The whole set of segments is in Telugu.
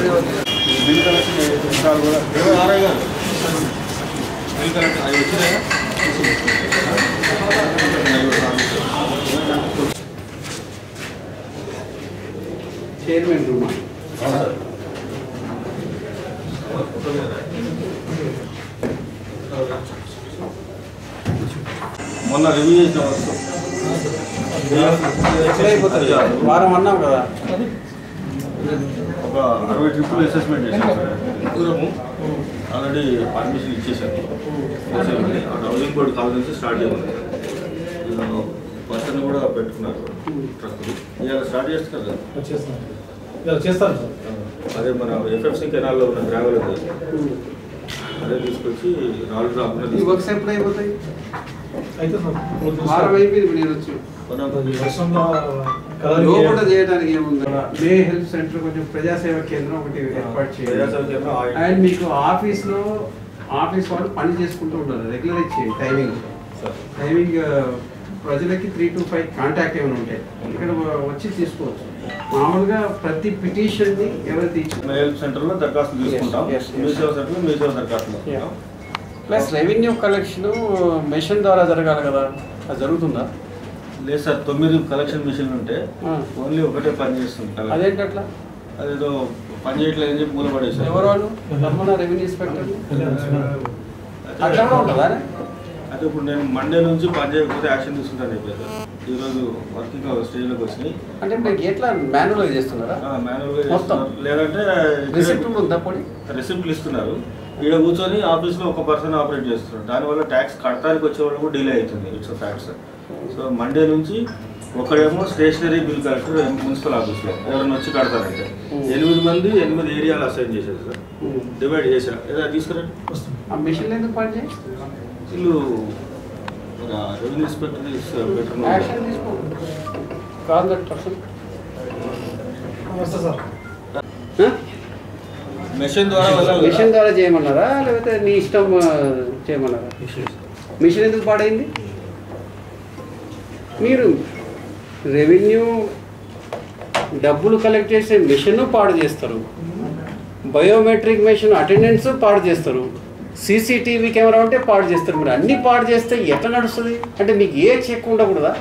బిల్ కలెక్షన్ విషయాలు కూడా ఇరవై ఆరై గారు బిల్ కలెక్షన్ అవి వచ్చినాయా చైర్మన్ రూమా మొన్న రివ్యూ చేసిన వస్తువు ఎక్కడైపోతుంది వారం అన్నాం కదా ఒక అరవై ట్రిప్పులు అసెస్మెంట్ చేశాను సార్ దూరము ఆల్రెడీ పర్మిషన్ ఇచ్చేసాను చేసేయాలని. అక్కడ హౌసింగ్ బోర్డు కాల్ నుంచి స్టార్ట్ చేయమని పర్సన్ కూడా పెట్టుకున్నారు ట్రక్కులు ఇవాళ స్టార్ట్ చేస్తారు కదా చేస్తాను చేస్తాను సార్ అదే మన ఎఫ్ఎఫ్సి కెనాల్లో ఉన్న గ్రావెల్ ఉంది అదే తీసుకొచ్చి రాళ్ళు రాకుండా ఈ వర్క్స్ ఎప్పుడు అయిపోతాయి అయితే సార్ వారం అయిపోయింది నేను వచ్చి ఈ వర్షంలో కలర్ లోపల చేయడానికి ఏముంది మే హెల్త్ సెంటర్ కొంచెం ప్రజాసేవ కేంద్రం ఒకటి ఏర్పాటు చేయాలి ప్రజాసేవ కేంద్రం ఆ- అండ్ మీకు ఆఫీస్ లో ఆఫీస్ వాళ్ళు పని చేసుకుంటూ ఉంటారు రెగ్యులర్ చేయండి టైమింగ్ సార్ టైమింగ్ ప్రజలకి త్రీ టు ఫైవ్ కాంటాక్ట్ ఏమైనా ఉంటాయి ఇక్కడ వచ్చి తీసుకోవచ్చు మామూలుగా ప్రతి పిటిషన్ ని ఎవరైతే ఇచ్చి మే హెల్ప్ సెంటర్లో దరఖాస్తులు తీసుకుంటాం yes, yes. మీ సేవ సెంటర్లో మీ సేవ దరఖాస్తులు తీసుకుంటాం ప్లస్ రెవెన్యూ కలెక్షన్ మెషిన్ ద్వారా జరగాలి కదా అది జరుగుతుందా లేదు సార్ తొమ్మిది కలెక్షన్ మిషన్లు ఉంటే ఆ. ఓన్లీ ఒకటే పని చేస్తుంది collection. అదేంటి అట్లా అదేదో పని చేయట్లేదని చెప్పి మూలపడేసారు ఎవరు వాళ్ళు రమ్మన్న రెవెన్యూ ఇన్స్పెక్టర్ అట్లా కూడా ఉంటుందా అయితే ఇప్పుడు నేను మండే నుంచి పని చేయకపోతే యాక్షన్ తీసుకుంటాను చెప్పారు సార్ ఈరోజు వర్కింగ్ స్టేజ్లోకి వచ్చినాయి అంటే మీకు ఎట్లా మాన్యువల్గా చేస్తున్నారా మాన్యువల్గా మొత్తం? చేస్తున్నారు లేదంటే రిసిప్ట్ కూడా ఉందా పొడి రిసిప్ట్లు ఇస్తున్నారు ఈడ కూర్చొని ఆఫీస్లో ఒక పర్సన్ ఆపరేట్ చేస్తున్నారు దానివల్ల ట్యాక్స్ కడతానికి వచ్చే వాళ్ళు కూడా డిలే అవుతుంది it's fact sir so Monday నుంచి ఒకడేమో స్టేషనరీ బిల్ కలెక్టర్ మున్సిపల్ ఆఫీస్లో ఎవరైనా వచ్చి కడతారంటే ఎనిమిది మంది ఎనిమిది ఏరియాలు అసైన్ చేశారు సార్ డివైడ్ చేశారు ఏదో తీసుకురండి ఆ మిషన్ ఎందుకు పని చేయి వీళ్ళు ఒక రెవెన్యూ ఇన్స్పెక్టర్ బెటర్ యాక్షన్ తీసుకో కాదు దట్ పర్సన్ వస్తా సార్ మెషిన్ ద్వారా వెళ్ళాలి మిషన్ ద్వారా చేయమన్నారా లేకపోతే నీ ఇష్టం ఆ, చేయమన్నారా మిషన్ ఎందుకు పాడైంది మీరు రెవెన్యూ డబ్బులు కలెక్ట్ చేసే మిషన్ పాడు చేస్తారు బయోమెట్రిక్ మిషన్ అటెండెన్స్ పాడు చేస్తారు సీసీటీవీ కెమెరా ఉంటే పాడు చేస్తారు మీరు అన్నీ పాడు చేస్తే ఎట్లా నడుస్తుంది అంటే మీకు ఏ చెక్ ఉండకూడదా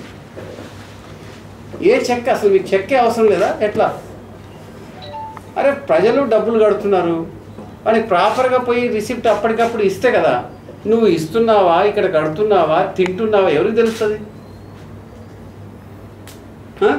ఏ చెక్ అసలు మీకు చెక్కే అవసరం లేదా ఎట్లా అరే ప్రజలు డబ్బులు కడుతున్నారు అని ప్రాపర్గా పోయి రిసిప్ట్ అప్పటికప్పుడు ఇస్తే కదా నువ్వు ఇస్తున్నావా ఇక్కడ కడుతున్నావా తింటున్నావా ఎవరికి తెలుస్తుంది ఆ?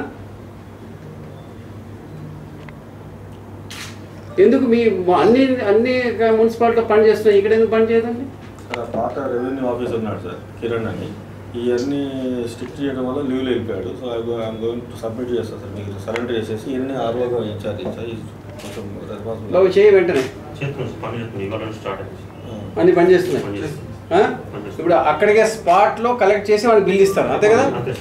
ఎందుకు మీ అన్ని అన్ని మున్సిపాలిటీలో పని చేస్తున్నాయి ఇక్కడ ఎందుకు పని చేయదండి ఇక్కడ పాత రెవెన్యూ ఆఫీసర్ ఉన్నాడు సార్ కిరణ్ అని ఇవన్నీ స్ట్రిక్ట్ చేయడం వల్ల లీవ్లో వెళ్ళిపోయాడు so I I'm going to submit చేస్తాను సార్ మీకు సరెండర్ చేసేసి ఇవన్నీ ఆర్ఓగా ఇన్ఛార్జ్ ఇచ్చారు కొంచెం రెస్పాన్సిబుల్ బాబు చేయి వెంటనే చేస్తున్నాం పని చేస్తున్నాం ఇవాళ నుంచి స్టార్ట్ అయింది అన్ని పని చేస్తున్నాయి పని చేస్తున్నాం ఆ? ఇప్పుడు అక్కడికే స్పాట్లో కలెక్ట్ చేసి వాళ్ళకి బిల్ ఇస్తారు అంతే కదా అంతే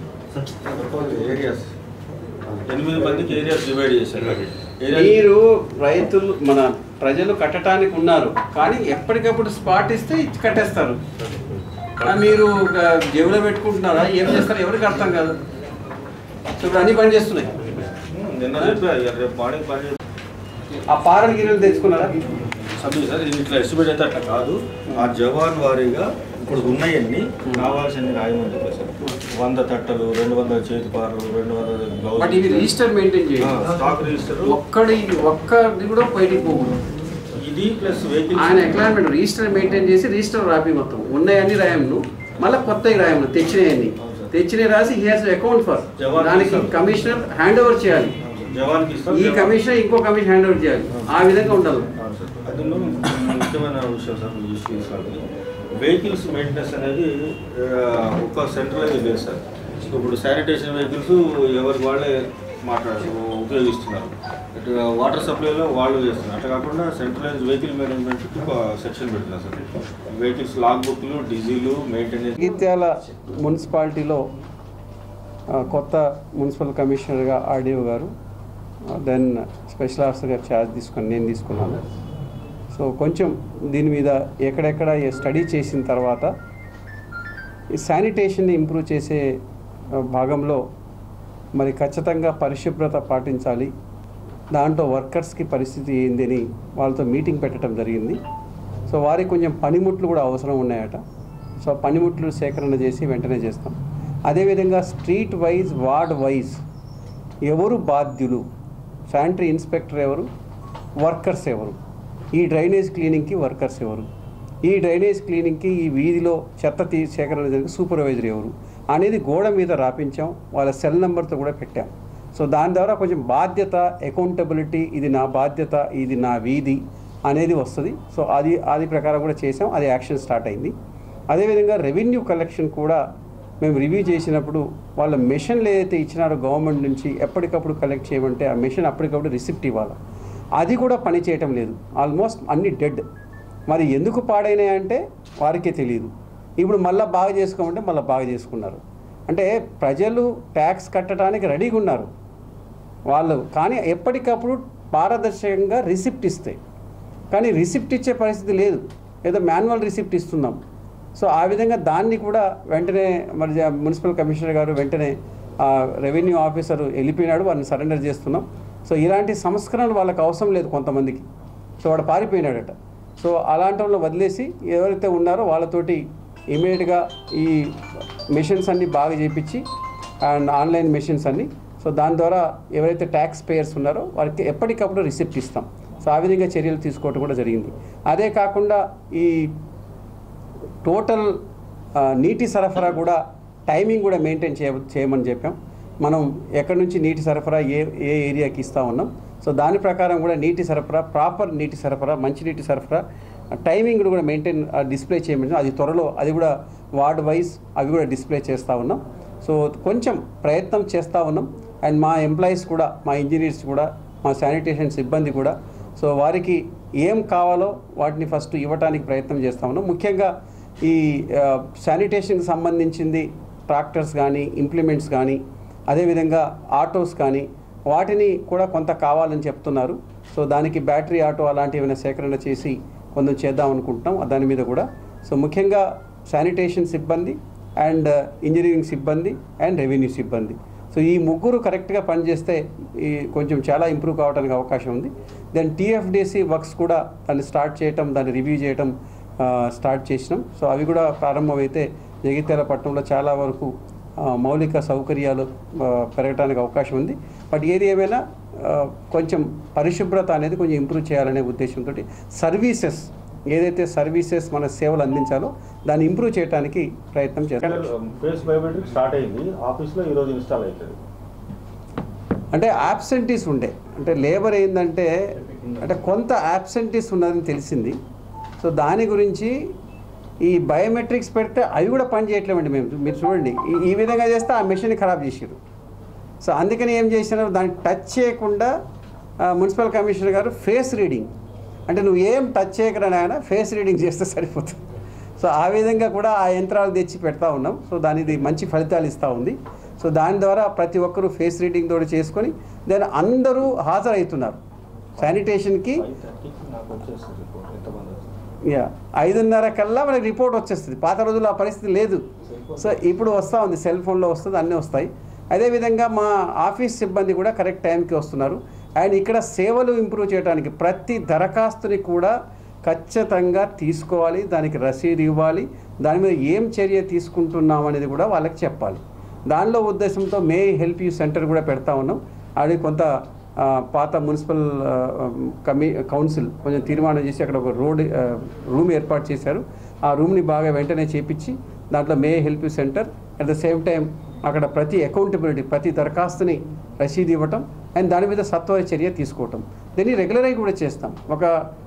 ఏరియాస్ ఎనిమిది మందికి ఏరియాస్ డివైడ్ చేశారు ఏరియా మీరు రైతులు మన ప్రజలు కట్టడానికి ఉన్నారు కానీ ఎప్పటికప్పుడు స్పాట్ ఇస్తే ఇచ్చి కట్టేస్తారు ఆ, మీరు ఒక జేబులో పెట్టుకుంటున్నారా ఏం చేస్తారో ఎవరికి అర్థం కాదు సో ఇప్పుడు అన్ని పని చేస్తున్నాయి నిన్న చెప్పా ఇక రేపు మార్నింగ్ పని చేస్తాను ఆ పారల గిన్నెలు తెచ్చుకున్నారా సబ్జీ సార్ ఇది ఇట్లా ఎస్టిమేట్ అయితే అట్లా కాదు ఆ జవాన్ వారీగా ఇప్పుడు ఉన్నాయన్నీ కావాల్సింది రాయమని చెప్పేసి వంద తట్టలు రెండు వందల చేతి పారలు రెండు వందల బట్ ఇవి గ్లౌజ్ రిజిస్టర్ మెయింటైన్ చేయాలి స్టాక్ రిజిస్టర్ ఒక్కడి ఒక్కది కూడా బయటికి పోకూడదు ఇది ప్లస్ ఆయన వెహికల్ ఎక్లాన్మెంట్ రిజిస్టర్ మెయింటైన్ చేసి రిజిస్టర్ రాపి మొత్తం ఉన్నాయన్ని రాయము మళ్ళీ కొత్తవి రాయము తెచ్చినవన్నీ తెచ్చినవి రాసి he has account for jawan దానికి ఇస్తారు. కమిషనర్ హ్యాండ్ ఓవర్ చేయాలి జవాన్కి ఇస్తాం ఈ జవాన్- కమిషనర్ ఇంకో కమిషన్ హ్యాండ్ ఓవర్ చేయాలి ఆ విధంగా ఉండాలి అవును సార్. అది ముఖ్యమైన విషయం సార్ మీరు దృష్టికి తీసుకోవాలి వెహికల్స్ మెయింటెనెన్స్ అనేది ఆ, ఒక సెంట్రలైజ్ లేదు సార్ ఇప్పుడు శానిటేషన్ వెహికల్స్ ఎవరికి వాళ్ళే మాట్లాడు ఉపయోగిస్తున్నారు ఇటు వాటర్ సప్లైలో వాళ్ళు చేస్తున్నారు అట్లా కాకుండా సెంట్రలైజ్ వెహికల్ మేనేజ్మెంట్ ఒక సెక్షన్ పెట్టినారు సార్ వెహికల్స్ లాగ్ బుక్లు డీజిల్ మెయింటెనెన్స్ జగిత్యాల మున్సిపాలిటీలో ఆ, కొత్త మున్సిపల్ కమిషనర్గా ఆర్డీఓ గారు దెన్ స్పెషల్ ఆఫీసర్ గారు ఛార్జ్ తీసుకొని నేను తీసుకున్నాను సో కొంచెం దీని మీద ఎక్కడెక్కడ ఏ స్టడీ చేసిన తర్వాత ఈ శానిటేషన్ని ఇంప్రూవ్ చేసే ఆ, భాగంలో మరి ఖచ్చితంగా పరిశుభ్రత పాటించాలి దాంట్లో వర్కర్స్కి పరిస్థితి ఏందని వాళ్ళతో మీటింగ్ పెట్టడం జరిగింది సో వారికి కొంచెం పనిముట్లు కూడా అవసరం ఉన్నాయట సో పనిముట్లు సేకరణ చేసి వెంటనే చేస్తాం అదేవిధంగా స్ట్రీట్ వైజ్ వార్డ్ వైజ్ ఎవరు బాధ్యులు శానిటరీ ఇన్స్పెక్టర్ ఎవరు వర్కర్స్ ఎవరు ఈ డ్రైనేజ్ క్లీనింగ్కి వర్కర్స్ ఎవరు ఈ డ్రైనేజ్ క్లీనింగ్కి ఈ వీధిలో చెత్త తీ సేకరణ జరిగే సూపర్వైజర్ ఎవరు అనేది గోడ మీద రాపించాం వాళ్ళ సెల్ నెంబర్తో కూడా పెట్టాం సో దాని ద్వారా కొంచెం బాధ్యత అకౌంటబిలిటీ ఇది నా బాధ్యత ఇది నా వీధి అనేది వస్తుంది సో అది అది ప్రకారం కూడా చేసాం అది యాక్షన్ స్టార్ట్ అయింది అదేవిధంగా రెవెన్యూ కలెక్షన్ కూడా మేము రివ్యూ చేసినప్పుడు వాళ్ళ మెషిన్లు ఏదైతే ఇచ్చినారో గవర్నమెంట్ నుంచి ఎప్పటికప్పుడు కలెక్ట్ చేయమంటే ఆ మెషిన్ అప్పటికప్పుడు రిసిప్ట్ ఇవ్వాలి అది కూడా పని చేయటం లేదు ఆల్మోస్ట్ అన్ని డెడ్ మరి ఎందుకు పాడైనాయి అంటే వారికే తెలియదు ఇప్పుడు మళ్ళీ బాగా చేసుకోమంటే మళ్ళీ బాగా చేసుకున్నారు అంటే ప్రజలు ట్యాక్స్ కట్టడానికి రెడీగా ఉన్నారు వాళ్ళు కానీ ఎప్పటికప్పుడు పారదర్శకంగా రిసిప్ట్ ఇస్తాయి కానీ రిసిప్ట్ ఇచ్చే పరిస్థితి లేదు ఏదో మాన్యువల్ రిసిప్ట్ ఇస్తున్నాం సో ఆ విధంగా దాన్ని కూడా వెంటనే మరి జ- మున్సిపల్ కమిషనర్ గారు వెంటనే ఆ, రెవెన్యూ ఆఫీసర్ వెళ్ళిపోయినాడు వారిని సరెండర్ చేస్తున్నాం సో ఇలాంటి సంస్కరణలు వాళ్ళకి అవసరం లేదు కొంతమందికి సో వాడు పారిపోయినాడట సో అలాంటి వాళ్ళు వదిలేసి ఎవరైతే ఉన్నారో వాళ్ళతోటి ఇమీడియట్గా ఈ మెషిన్స్ అన్ని బాగా చేయించి అండ్ ఆన్లైన్ మెషిన్స్ అన్ని సో దాని ద్వారా ఎవరైతే ట్యాక్స్ పేయర్స్ ఉన్నారో వారికి ఎప్పటికప్పుడు రిసిప్ట్ ఇస్తాం సో ఆ విధంగా చర్యలు తీసుకోవడం కూడా జరిగింది అదే కాకుండా ఈ టోటల్ ఆ, నీటి సరఫరా కూడా టైమింగ్ కూడా మెయింటైన్ చేయ చేయమని చెప్పాం మనం ఎక్కడి నుంచి నీటి సరఫరా ఏ ఏ ఏరియాకి ఇస్తూ ఉన్నాం సో దాని ప్రకారం కూడా నీటి సరఫరా ప్రాపర్ నీటి సరఫరా మంచి నీటి సరఫరా టైమింగ్ కూడా మెయింటైన్ డిస్ప్లే చేయమని అది త్వరలో అది కూడా వార్డ్ వైజ్ అవి కూడా డిస్ప్లే చేస్తూ ఉన్నాం సో కొంచెం ప్రయత్నం చేస్తూ ఉన్నాం అండ్ మా ఎంప్లాయీస్ కూడా మా ఇంజనీర్స్ కూడా మా శానిటేషన్ సిబ్బంది కూడా సో వారికి ఏం కావాలో వాటిని ఫస్ట్ ఇవ్వడానికి ప్రయత్నం చేస్తా ఉన్నాం ముఖ్యంగా ఈ ఆ, శానిటేషన్కి సంబంధించింది ట్రాక్టర్స్ కానీ ఇంప్లిమెంట్స్ కానీ అదేవిధంగా ఆటోస్ కానీ వాటిని కూడా కొంత కావాలని చెప్తున్నారు సో దానికి బ్యాటరీ ఆటో అలాంటివి ఏమైనా సేకరణ చేసి కొంచెం చేద్దాం అనుకుంటున్నాం దాని మీద కూడా సో ముఖ్యంగా శానిటేషన్ సిబ్బంది అండ్ ఇంజనీరింగ్ సిబ్బంది అండ్ రెవెన్యూ సిబ్బంది సో ఈ ముగ్గురు కరెక్ట్గా పనిచేస్తే ఈ కొంచెం చాలా ఇంప్రూవ్ కావడానికి అవకాశం ఉంది దెన్ టీఎఫ్డిసి వర్క్స్ కూడా దాన్ని స్టార్ట్ చేయటం దాన్ని రివ్యూ చేయటం ఆ, స్టార్ట్ చేసినాం సో అవి కూడా ప్రారంభమైతే జగిత్యాల పట్టణంలో చాలా వరకు ఆ, మౌలిక సౌకర్యాలు ఆ, పెరగడానికి అవకాశం ఉంది బట్ ఏది ఏమైనా ఆ, కొంచెం పరిశుభ్రత అనేది కొంచెం ఇంప్రూవ్ చేయాలనే ఉద్దేశంతో సర్వీసెస్ ఏదైతే సర్వీసెస్ మన సేవలు అందించాలో దాన్ని ఇంప్రూవ్ చేయడానికి ప్రయత్నం చేస్తాం ఫేస్ బయోమెట్రిక్ స్టార్ట్ అయింది ఆఫీస్లో ఈరోజు ఇన్స్టాల్ అవుతుంది అంటే యాబ్సెంటీస్ ఉండే అంటే లేబర్ ఏంటంటే అంటే కొంత యాబ్సెంటీస్ ఉన్నదని తెలిసింది సో దాని గురించి ఈ బయోమెట్రిక్స్ పెడితే అవి కూడా పని చేయట్లేమండి మేము మీరు చూడండి ఈ- ఈ విధంగా చేస్తే ఆ మెషిన్ ఖరాబ్ చేసారు సో అందుకని ఏం చేసినారు దాన్ని టచ్ చేయకుండా ఆ, మున్సిపల్ కమిషనర్ గారు ఫేస్ రీడింగ్ అంటే నువ్వు ఏం టచ్ చేయకరా ఆయన ఫేస్ రీడింగ్ చేస్తే సరిపోతుంది సో ఆ విధంగా కూడా ఆ యంత్రాలు తెచ్చి పెడతా ఉన్నాం సో దానిది మంచి ఫలితాలు ఇస్తూ ఉంది సో దాని ద్వారా ప్రతి ఒక్కరూ ఫేస్ రీడింగ్ తోటి చేసుకొని దాని అందరూ హాజరవుతున్నారు శానిటేషన్కి ఫైవ్ థర్టీకి నాకు వచ్చేస్తుంది రిపోర్ట్ ఎంతమంది వచ్చింది యా ఐదున్నర కల్లా మనకి రిపోర్ట్ వచ్చేస్తుంది పాత రోజుల్లో ఆ పరిస్థితి లేదు సో ఇప్పుడు వస్తూ ఉంది సెల్ ఫోన్లో వస్తుంది అన్నీ వస్తాయి అదేవిధంగా మా ఆఫీస్ సిబ్బంది కూడా కరెక్ట్ టైంకి వస్తున్నారు అండ్ ఇక్కడ సేవలు ఇంప్రూవ్ చేయడానికి ప్రతి దరఖాస్తుని కూడా ఖచ్చితంగా తీసుకోవాలి దానికి రసీదు ఇవ్వాలి దాని మీద ఏం చర్య తీసుకుంటున్నాం అనేది కూడా వాళ్ళకి చెప్పాలి దానిలో ఉద్దేశంతో మే హెల్ప్ యూ సెంటర్ కూడా పెడతా ఉన్నాం అది కొంత ఆ, పాత మున్సిపల్ ఆ, కమి కౌన్సిల్ కొంచెం తీర్మానం చేసి అక్కడ ఒక రోడ్ ఆ, రూమ్ ఏర్పాటు చేశారు ఆ రూమ్ని బాగా వెంటనే చేపించి దాంట్లో may help you centre at the same time అక్కడ ప్రతి అకౌంటబిలిటీ ప్రతి దరఖాస్తుని రసీదు ఇవ్వటం అండ్ దాని మీద సత్వర చర్య తీసుకోవటం దీన్ని రెగ్యులరైజ్ కూడా చేస్తాం ఒక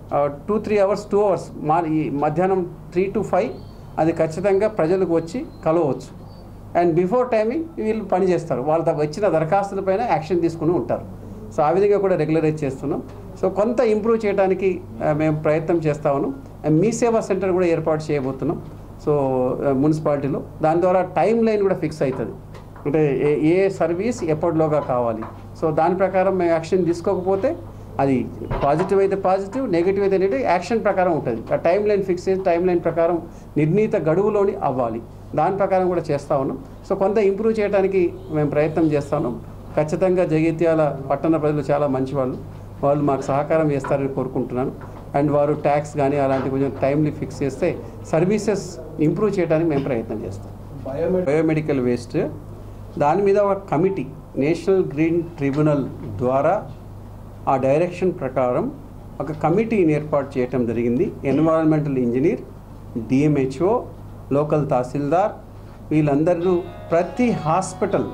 two three hours two hours మా ఈ మధ్యాహ్నం త్రీ టు ఫైవ్ అది ఖచ్చితంగా ప్రజలకు వచ్చి కలవచ్చు అండ్ బిఫోర్ టైమింగ్ వీళ్ళు పని చేస్తారు వాళ్ళ ద- వచ్చిన దరఖాస్తులపైన యాక్షన్ తీసుకుని ఉంటారు సో ఆ విధంగా కూడా రెగ్యులరైజ్ చేస్తున్నాం సో కొంత ఇంప్రూవ్ చేయడానికి ఆ, మేము ప్రయత్నం చేస్తా ఉన్నాం అండ్ మీ సేవా సెంటర్ కూడా ఏర్పాటు చేయబోతున్నాం సో ఆ, మున్సిపాలిటీలో దాని ద్వారా టైం లైన్ కూడా ఫిక్స్ అవుతుంది అంటే ఏ ఏ సర్వీస్ ఎప్పటిలోగా కావాలి సో దాని ప్రకారం మేము యాక్షన్ తీసుకోకపోతే అది పాజిటివ్ అయితే పాజిటివ్ నెగిటివ్ అయితే నెగిటివ్ యాక్షన్ ప్రకారం ఉంటుంది ఆ టైం లైన్ ఫిక్స్ చేసి టైం లైన్ ప్రకారం నిర్ణీత గడువులోని అవ్వాలి దాని ప్రకారం కూడా చేస్తూ ఉన్నాం సో కొంత ఇంప్రూవ్ చేయడానికి మేము ప్రయత్నం చేస్తా ఉన్నాం ఖచ్చితంగా జగిత్యాల పట్టణ ప్రజలు చాలా మంచి వాళ్ళు వాళ్ళు మాకు సహకారం చేస్తారని కోరుకుంటున్నాను అండ్ వారు ట్యాక్స్ కానీ అలాంటి కొంచెం టైమ్లీ ఫిక్స్ చేస్తే సర్వీసెస్ ఇంప్రూవ్ చేయడానికి మేము ప్రయత్నం చేస్తాం బయోమెడికల్ వేస్ట్ దాని మీద ఒక కమిటీ నేషనల్ గ్రీన్ ట్రిబ్యునల్ ద్వారా ఆ డైరెక్షన్ ప్రకారం ఒక కమిటీని ఏర్పాటు చేయటం జరిగింది ఎన్విరాన్మెంటల్ ఇంజనీర్ డిఎంహెచ్ఓ లోకల్ తహసీల్దార్ వీళ్ళందరూ ప్రతి హాస్పిటల్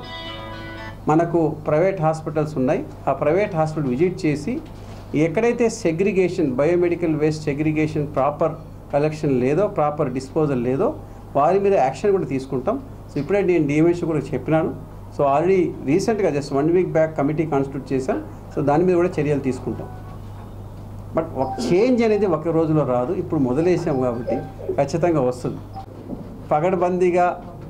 మనకు ప్రైవేట్ హాస్పిటల్స్ ఉన్నాయి ఆ ప్రైవేట్ హాస్పిటల్ విజిట్ చేసి ఎక్కడైతే segregation biomedical waste segregation proper collection లేదో ప్రాపర్ డిస్పోజల్ లేదో వారి మీద యాక్షన్ కూడా తీసుకుంటాం సో ఇప్పుడే నేను డిఎంహెచ్ కూడా చెప్పినాను సో ఆల్రెడీ రీసెంట్గా just one week back committee constitute చేశాం సో దాని మీద కూడా చర్యలు తీసుకుంటాం బట్ ఒక చేంజ్ అనేది ఒక రోజులో రాదు ఇప్పుడు మొదలేసాం కాబట్టి ఖచ్చితంగా వస్తుంది పగడబందీగా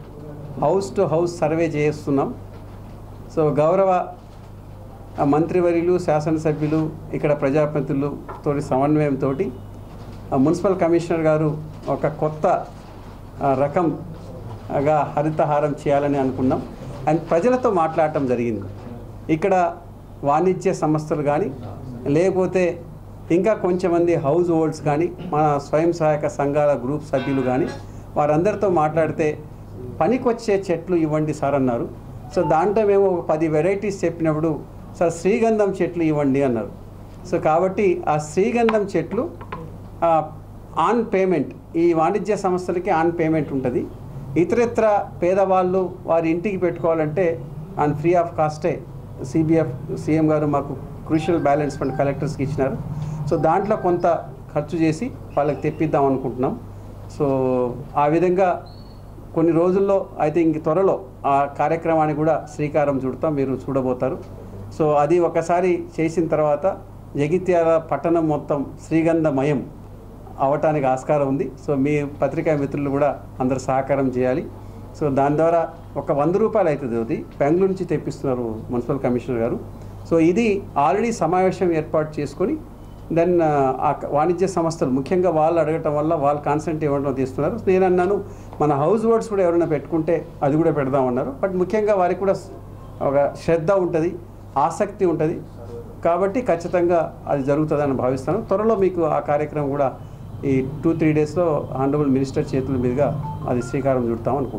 హౌస్ టు హౌస్ సర్వే చేస్తున్నాం సో గౌరవ ఆ మంత్రివర్యులు శాసనసభ్యులు ఇక్కడ ప్రజాప్రతినిధులు తోటి సమన్వయంతో మున్సిపల్ కమిషనర్ గారు ఒక కొత్త ఆ, రకంగా హరితహారం చేయాలని అనుకున్నాం అండ్ ప్రజలతో మాట్లాడటం జరిగింది ఇక్కడ వాణిజ్య సంస్థలు కానీ లేకపోతే ఇంకా కొంచెమంది హౌస్ హోల్డ్స్ కానీ మన స్వయం సహాయక సంఘాల గ్రూప్ సభ్యులు కానీ వారందరితో మాట్లాడితే పనికొచ్చే చెట్లు ఇవ్వండి సార్ అన్నారు సో దాంట్లో మేము ఒక పది వెరైటీస్ చెప్పినప్పుడు సార్ శ్రీగంధం చెట్లు ఇవ్వండి అన్నారు సో కాబట్టి ఆ శ్రీగంధం చెట్లు ఆ, ఆన్ పేమెంట్ ఈ వాణిజ్య సంస్థలకి ఆన్ పేమెంట్ ఉంటుంది ఇతరత్ర పేదవాళ్ళు వారి ఇంటికి పెట్టుకోవాలంటే on free of కాస్టే CBF CM గారు మాకు క్రూషియల్ బ్యాలెన్స్ ఫండ్ కలెక్టర్స్కి ఇచ్చినారు సో దాంట్లో కొంత ఖర్చు చేసి వాళ్ళకి తెప్పిద్దాం అనుకుంటున్నాం సో ఆ విధంగా కొన్ని రోజుల్లో ఐ థింక్ త్వరలో ఆ కార్యక్రమాన్ని కూడా శ్రీకారం చుడతాం మీరు చూడబోతారు సో అది ఒకసారి చేసిన తర్వాత జగిత్యాల పట్టణం మొత్తం శ్రీగంధమయం అవటానికి ఆస్కారం ఉంది సో మీ పత్రికా మిత్రులు కూడా అందరు సహకారం చేయాలి సో దాని ద్వారా ఒక వంద రూపాయలు అవుతుంది అది బెంగళూరు నుంచి తెప్పిస్తున్నారు మున్సిపల్ కమిషనర్ గారు సో ఇది ఆల్రెడీ సమావేశం ఏర్పాటు చేసుకొని దెన్ ఆ వాణిజ్య సంస్థలు ముఖ్యంగా వాళ్ళు అడగటం వల్ల వాళ్ళు కాన్సెంట్ ఇవ్వడం తీస్తున్నారు నేను అన్నాను మన హౌస్ వర్డ్స్ కూడా ఎవరైనా పెట్టుకుంటే అది కూడా పెడదామన్నారు బట్ ముఖ్యంగా వారికి కూడా ఒక శ్రద్ధ ఉంటుంది ఆసక్తి ఉంటుంది కాబట్టి ఖచ్చితంగా అది జరుగుతుందని భావిస్తాను త్వరలో మీకు ఆ కార్యక్రమం కూడా ఈ టూ త్రీ డేస్లో ఆనరబుల్ మినిస్టర్ చేతుల మీదుగా అది శ్రీకారం చుడతాం అనుకుంటున్నాను